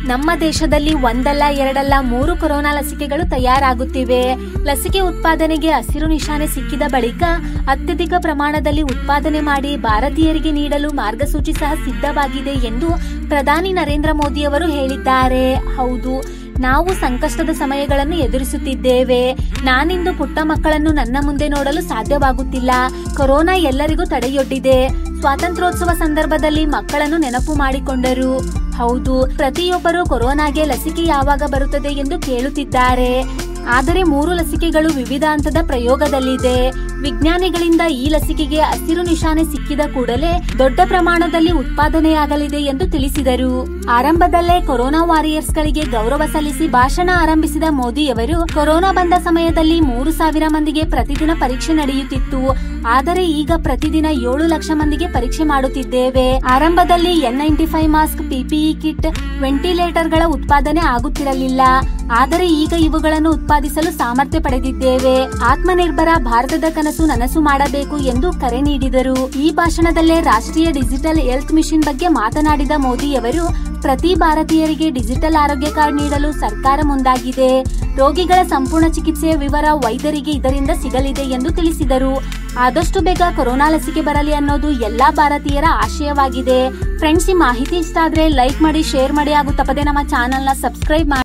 ನಮ್ಮ ದೇಶದಲ್ಲಿ ಒಂದಲ್ಲ ಎರಡಲ್ಲ ಮೂರು ಕೊರೋನಾ ಲಸಿಕೆಗಳು ತಯಾರಾಗುತ್ತಿವೆ ಲಸಿಕೆ ಉತ್ಪಾದನೆಗೆ ಹಸಿರು ನಿಶಾನೆ ಸಿಕ್ಕಿದ ಬಳಿಕ ಅತ್ಯಧಿಕ ಪ್ರಮಾಣದಲ್ಲಿ ಉತ್ಪಾದನೆ ಮಾಡಿ ಭಾರತೀಯರಿಗೆ ನೀಡಲು ಮಾರ್ಗಸೂಚಿ ಸಹ ಸಿದ್ಧವಾಗಿದೆ ಎಂದು ಪ್ರಧಾನಿ ನರೇಂದ್ರ ಮೋದಿಯವರು ಹೇಳಿದ್ದಾರೆ ಹೌದು ನಾವು ಸಂಕಷ್ಟದ ಸಮಯಗಳನ್ನು ಎದುರಿಸುತ್ತಿದ್ದೇವೆ ನಾನಿಂದು ಪುಟ್ಟ ಮಕ್ಕಳನ್ನು ನನ್ನ ಮುಂದೆ ನೋಡಲು ಸಾಧ್ಯವಾಗುತ್ತಿಲ್ಲ ಕೊರೋನಾ ಎಲ್ಲರಿಗೂ ತಡೆಯೊಡ್ಡಿದೆ ಸ್ವಾತಂತ್ರ್ಯೋತ್ಸವ ಸಂದರ್ಭದಲ್ಲಿ ಮಕ್ಕಳನ್ನು ನೆನಪು ಮಾಡಿಕೊಂಡರು ಹೌದು ಪ್ರತಿಯೊಬ್ಬರು ಕೊರೋನಾಗೆ ಲಸಿಕೆ ಯಾವಾಗ ಬರುತ್ತದೆ ಎಂದು ಕೇಳುತ್ತಿದ್ದಾರೆ ಆದರೆ ಮೂರು ಲಸಿಕೆಗಳು ವಿವಿಧ ಹಂತದ ಪ್ರಯೋಗದಲ್ಲಿದೆ ವಿಜ್ಞಾನಿಗಳಿಂದ ಈ ಲಸಿಕೆಗೆ ಹಸಿರು ನಿಶಾನೆ ಸಿಕ್ಕಿದ ಕೂಡಲೇ ದೊಡ್ಡ ಪ್ರಮಾಣದಲ್ಲಿ ಉತ್ಪಾದನೆಯಾಗಲಿದೆ ಎಂದು ತಿಳಿಸಿದರು ಆರಂಭದಲ್ಲೇ ಕೊರೋನಾ ವಾರಿಯರ್ಸ್ ಗಳಿಗೆ ಗೌರವ ಸಲ್ಲಿಸಿ ಭಾಷಣ ಆರಂಭಿಸಿದ ಮೋದಿಯವರು ಕೊರೋನಾ ಬಂದ ಸಮಯದಲ್ಲಿ ಮೂರು ಸಾವಿರ ಮಂದಿಗೆ ಪ್ರತಿದಿನ ಪರೀಕ್ಷೆ ನಡೆಯುತ್ತಿತ್ತು ಆದರೆ ಈಗ ಪ್ರತಿದಿನ ಏಳು ಲಕ್ಷ ಮಂದಿಗೆ ಪರೀಕ್ಷೆ ಮಾಡುತ್ತಿದ್ದೇವೆ ಆರಂಭದಲ್ಲಿ N ninety five mask PPE kit ವೆಂಟಿಲೇಟರ್ಗಳ ಉತ್ಪಾದನೆ ಆಗುತ್ತಿರಲಿಲ್ಲ ಆದರೆ ಈಗ ಇವುಗಳನ್ನು ಉತ್ಪಾದಿಸಲು ಸಾಮರ್ಥ್ಯ ಪಡೆದಿದ್ದೇವೆ ಆತ್ಮನಿರ್ಭರ ಭಾರತದ ಕನಸು ನನಸು ಮಾಡಬೇಕು ಎಂದು ಕರೆ ನೀಡಿದರು ಈ ಭಾಷಣದಲ್ಲೇ ರಾಷ್ಟ್ರೀಯ ಡಿಜಿಟಲ್ ಹೆಲ್ತ್ ಮಿಷನ್ ಬಗ್ಗೆ ಮಾತನಾಡಿದ ಮೋದಿಯವರು ಪ್ರತಿ ಭಾರತೀಯರಿಗೆ ಡಿಜಿಟಲ್ ಆರೋಗ್ಯ ಕಾರ್ಡ್ ನೀಡಲು ಸರ್ಕಾರ ಮುಂದಾಗಿದೆ ರೋಗಿಗಳ ಸಂಪೂರ್ಣ ಚಿಕಿತ್ಸೆಯ ವಿವರ ವೈದ್ಯರಿಗೆ ಇದರಿಂದ ಸಿಗಲಿದೆ ಎಂದು ತಿಳಿಸಿದರು ಆದಷ್ಟು ಬೇಗ ಕೊರೋನಾ ಲಸಿಕೆ ಬರಲಿ ಅನ್ನೋದು ಎಲ್ಲಾ ಭಾರತೀಯರ ಆಶಯವಾಗಿದೆ ಫ್ರೆಂಡ್ಸ್ ಈ ಮಾಹಿತಿ ಇಷ್ಟ ಆದ್ರೆ ಲೈಕ್ ಮಾಡಿ ಶೇರ್ ಮಾಡಿ ಹಾಗೂ ತಪ್ಪದೆ ನಮ್ಮ ಚಾನೆಲ್ನ ಸಬ್ಸ್ಕ್ರೈಬ್ ಮಾಡಿ